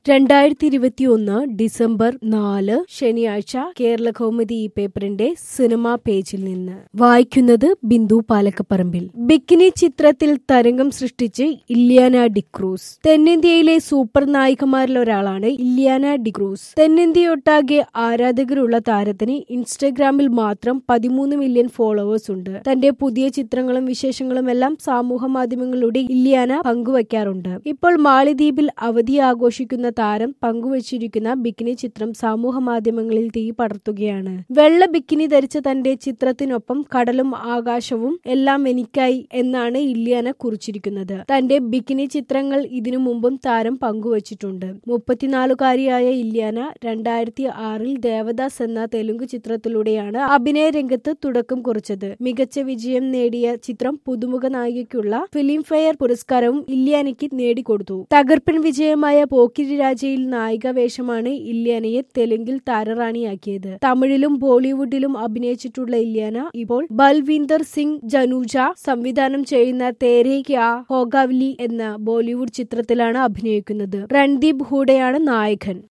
രണ്ടായിരത്തി ഇരുപത്തിയൊന്ന് ഡിസംബർ നാല് ശനിയാഴ്ച കേരള കൗമുദി ഈ പേപ്പറിന്റെ സിനിമാ പേജിൽ നിന്ന് വായിക്കുന്നത് ബിന്ദു പാലക്കപ്പറമ്പിൽ ബിക്കിനി ചിത്രത്തിൽ തരംഗം സൃഷ്ടിച്ച് ഇല്യാന ഡിക്രൂസ് തെന്നിന്ത്യയിലെ സൂപ്പർ നായികമാരിൽ ഒരാളാണ് ഇല്യാന ഡിക്രൂസ് തെന്നിന്ത്യയൊട്ടാകെ ആരാധകരുള്ള താരത്തിന് ഇൻസ്റ്റഗ്രാമിൽ മാത്രം പതിമൂന്ന് മില്യൺ ഫോളോവേഴ്സ് ഉണ്ട് തന്റെ പുതിയ ചിത്രങ്ങളും വിശേഷങ്ങളും എല്ലാം സമൂഹ മാധ്യമങ്ങളിലൂടെ ഇല്യാന പങ്കുവയ്ക്കാറുണ്ട് ഇപ്പോൾ മാലിദ്വീപിൽ അവധി ആഘോഷിക്കുന്ന താരം പങ്കുവച്ചിരിക്കുന്ന ബിക്കിനി ചിത്രം സമൂഹ മാധ്യമങ്ങളിൽ തീ പടർത്തുകയാണ് വെള്ള ബിക്കിനി ധരിച്ച തന്റെ ചിത്രത്തിനൊപ്പം കടലും ആകാശവും എല്ലാം എനിക്കായി എന്നാണ് ഇല്യാന കുറിച്ചിരിക്കുന്നത് തന്റെ ബിക്കിനി ചിത്രങ്ങൾ ഇതിനു മുമ്പും താരം പങ്കുവച്ചിട്ടുണ്ട് മുപ്പത്തിനാലുകാരിയായ ഇല്യാന രണ്ടായിരത്തി ആറിൽ ദേവദാസ് എന്ന തെലുങ്ക് ചിത്രത്തിലൂടെയാണ് അഭിനയ രംഗത്ത് തുടക്കം കുറിച്ചത് മികച്ച വിജയം നേടിയ ചിത്രം പുതുമുഖ നായികയ്ക്കുള്ള ഫിലിം ഫെയർ പുരസ്കാരവും ഇല്യാനയ്ക്ക് നേടിക്കൊടുത്തു തകർപ്പൻ വിജയമായ പോക്കിരി രാജയിൽ നായിക വേഷമാണ് ഇല്യാനയെ തെലുങ്കിൽ താരറാണിയാക്കിയത് തമിഴിലും ബോളിവുഡിലും അഭിനയിച്ചിട്ടുള്ള ഇല്യാന ഇപ്പോൾ ബൽവീന്ദർ സിംഗ് ജനൂജ സംവിധാനം ചെയ്യുന്ന തേരെ ക്യാ ഹോഗാവ്ലി എന്ന ബോളിവുഡ് ചിത്രത്തിലാണ് അഭിനയിക്കുന്നത് രൺദീപ് ഹൂഡയാണ് നായകൻ